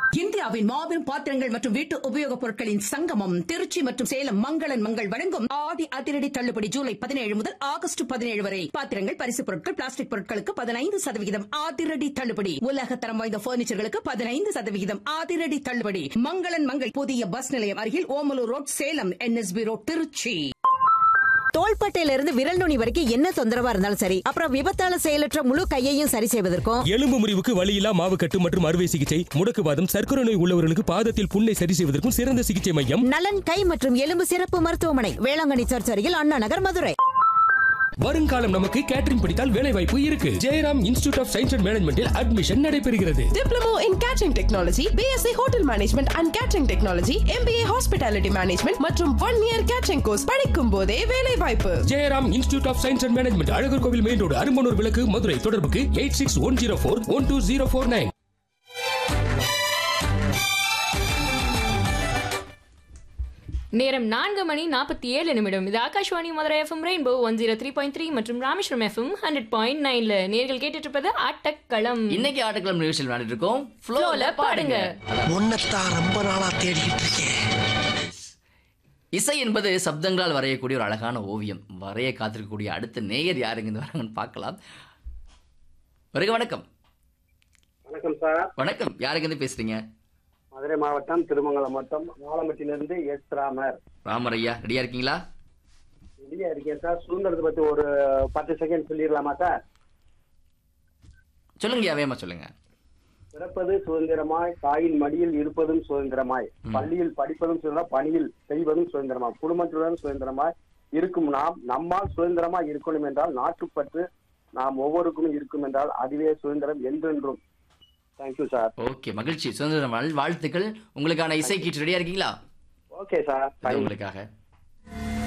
இந்தியாவின் மாபெரும் பாத்திரங்கள் மற்றும் வீட்டு உபயோகப் பொருட்களின் சங்கமம் திருச்சி மற்றும் சேலம் மங்களன் மங்கள் வழங்கும் ஆதி அதிரடி தள்ளுபடி ஜூலை பதினேழு முதல் ஆகஸ்ட் பதினேழு வரை பாத்திரங்கள் பரிசுப் பொருட்கள் பிளாஸ்டிக் பொருட்களுக்கு பதினைந்து சதவிகிதம் அதிரடி தள்ளுபடி உலக தரம் வாய்ந்த பர்னிச்சர்களுக்கு பதினைந்து சதவிகிதம் அதிரடி தள்ளுபடி மங்களன் மங்கள் புதிய பஸ் நிலையம் அருகில் Omalur road Salem NSP road Tiruchi தோள்பட்டையில இருந்து விரல் நுனி வரைக்கும் என்ன தொந்தரவா இருந்தாலும் சரி அப்புறம் விபத்தால செயலற்ற முழு கையையும் சரி செய்வதற்கும் எலும்பு முறிவுக்கு வலியில்லா மாவுக்கட்டு மற்றும் அறுவை சிகிச்சை முடக்குவாதம் சர்க்கரை நோய் உள்ளவர்களுக்கு பாதத்தில் புண்ணை சரி செய்வதற்கும் சிறந்த சிகிச்சை மையம் நலன் கை மற்றும் எலும்பு சிறப்பு மருத்துவமனை வேளாங்கண்ணி சர்ச் அருகில் அண்ணா நகர் மதுரை வருங்காலம் நமக்கு கேட்டரிங் படித்தால் வேலை வாய்ப்பு இருக்கு Jayaram institute of science and மேனேஜ்மெண்டில் அட்மிஷன் நடைபெறுகிறது Diploma in Catering Technology, BSc Hotel Management and Catering Technology, MBA Hospitality Management மற்றும் ஒன் இயர் கேட்டரிங் கோர்ஸ் படிக்கும் போதே வேலை வாய்ப்பு Jayaram institute of science and management Alagar Kovil main road Arumbanur விளக்கு மதுரை தொடர்புக்கு eight six one zero four one two zero four nine நேரம் நான்கு மணி நாற்பத்தி ஏழு நிமிடம் இது Akashvani Madurai FM rainbow one zero three point three மற்றும் ராமேஸ்வரம் எஃப்எம் ஹண்ட்ரட் பாயிண்ட் நைன்ல நேர்கள் கேட்டுட்டு இருப்பது ஆட்டக்களம் இன்னைக்கு ஆட்டக்கிழமை நிகழ்ச்சியில் விளையாடிட்டு இருக்கோம் ஃப்ளோல பாடுங்க உன்னைத்தான் ரொம்ப நாளா தேடிக்கிட்டு இருக்கேன் இசை என்பது சப்தங்களால் வரையக்கூடிய ஒரு அழகான ஓவியம் வரைய காத்திருக்கக்கூடிய அடுத்த நேயர் யாருங்க இந்த வராங்கன்னு பார்க்கலாம் வருக வணக்கம் வணக்கம் சார் வணக்கம் யாருங்க இருந்து பேசுறீங்க மதுரை மாவட்டம் திருமங்கலம் மாவட்டம் ஆலம்பட்டியிலிருந்து எஸ் ராமர் ராமரையா ரெடியா இருக்கீங்களா வெளியே இருக்கேன் சார் சுதந்திரத்தை பத்தி ஒரு பத்து செகண்ட் சொல்லிடலாமா சார் சொல்லுங்க வேமா சொல்லுங்க பிறப்பது சுதந்திரமாய் தாயின் மடியில் இருப்பதும் சுதந்திரமாய் பள்ளியில் படிப்பதும் சுதந்திரம் பணியில் செய்வதும் சுதந்திரமாய் குடும்பத்துடன் சுதந்திரமாய் இருக்கும் நாம் நம்மால் சுதந்திரமாய் இருக்கணும் என்றால் நாட்டுப்பற்று நாம் ஒவ்வொருக்கும் இருக்கும் என்றால் அதுவே சுதந்திரம் என்றென்றும் தேங்க்யூ சார் ஓகே மகிழ்ச்சி சுதந்திர நாள் வாழ்த்துக்கள் உங்களுக்கான இசை கீட்டு ரெடியா இருக்கீங்களா ஓகே சார் இது உங்களுக்காக